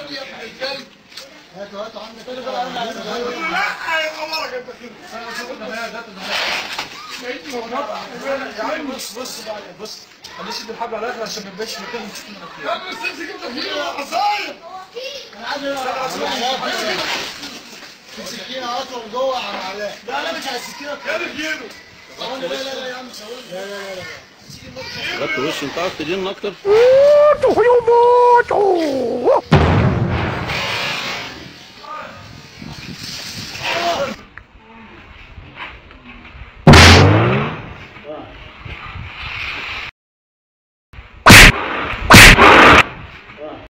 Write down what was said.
النبي يا ابن الكلب هاتوا هاتوا عندك لا يا عمرك انت كده يا عم بص بص بقى بص خليش يد الحبل على الاخر عشان ما يبقاش مكان نمسك منك يا ابن السمسك انت فيه عصايه في سكينه اصلا جوه على علاء لا لا مش على السكينه يا رجاله لا لا لا يا عم سوي لا لا لا غطي وش انت عارف تدين اكتر Moto, moto.